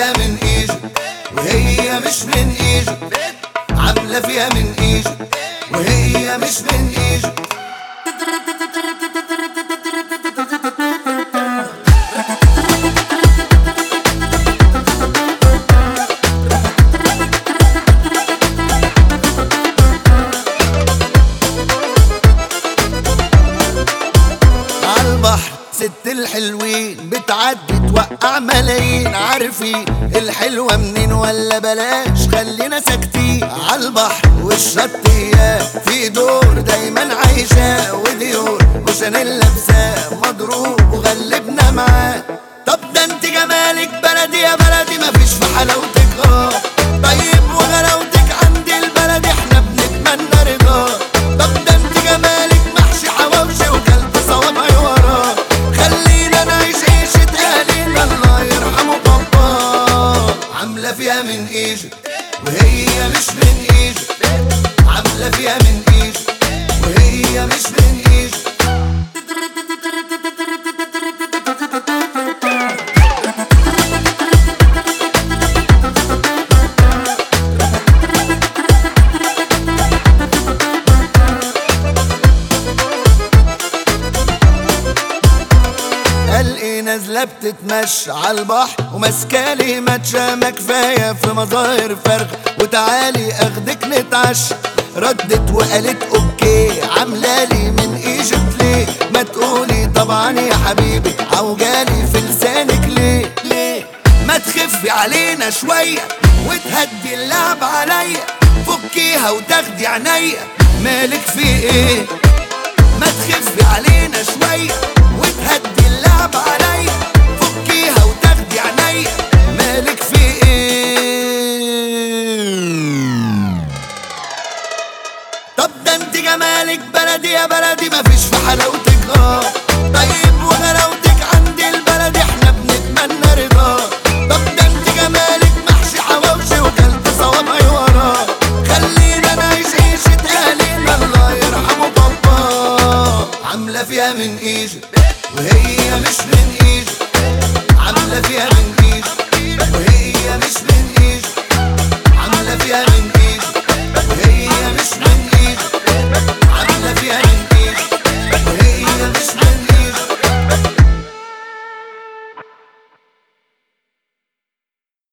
فيها من ايجيبت وهي مش من ايجيبت عاملة فيها من ايجيبت وهي مش من ايجيبت عالبحر ست الحلوين بتعدي توقع ملايين عارفين الحلوة منين ولا بلاش خلينا ساكتين عالبحر والشط اياه في دور دايما عايشاه وديور وشانيل لابساه مضروب وغلبنا معاه طب ده انت جمالك بلدي يا بلدي مفيش في حلاوتك اه طيب وغلاوتك عند البلد احنا بنتمنى رضاه طب ده انت جمالك محشي حواوشي وكلب صوابعي وراه خلينا نعيش عيشة اهالينا الله يرحمه بابا عاملة فيها من ايجيبت وهي مش من ايجيبت عاملة فيها من ايجيبت وهي مش من ايجيبت قال ايه نازله بتتمشى عالبحر وماسكالي ماتشة ما كفايه في مظاهر فرغ وتعالي اخدك نتعشى ردت وقالت اوكي عاملالي من ايجيبت ليه ما تقولي طبعا يا حبيبي عوجالي في لسانك ليه ليه ما تخفي علينا شويه وتهدي اللعب عليا فكيها وتاخدي عينيا مالك في ايه ما تخفي علينا شوية وتهدي اللعب عليا فكيها وتاخدي عينيا مالك في ايه طب ده انت جمالك بلدي يا بلدي مفيش في حلاوتك اه طيب وغلاوتك عند البلد احنا بنتمنى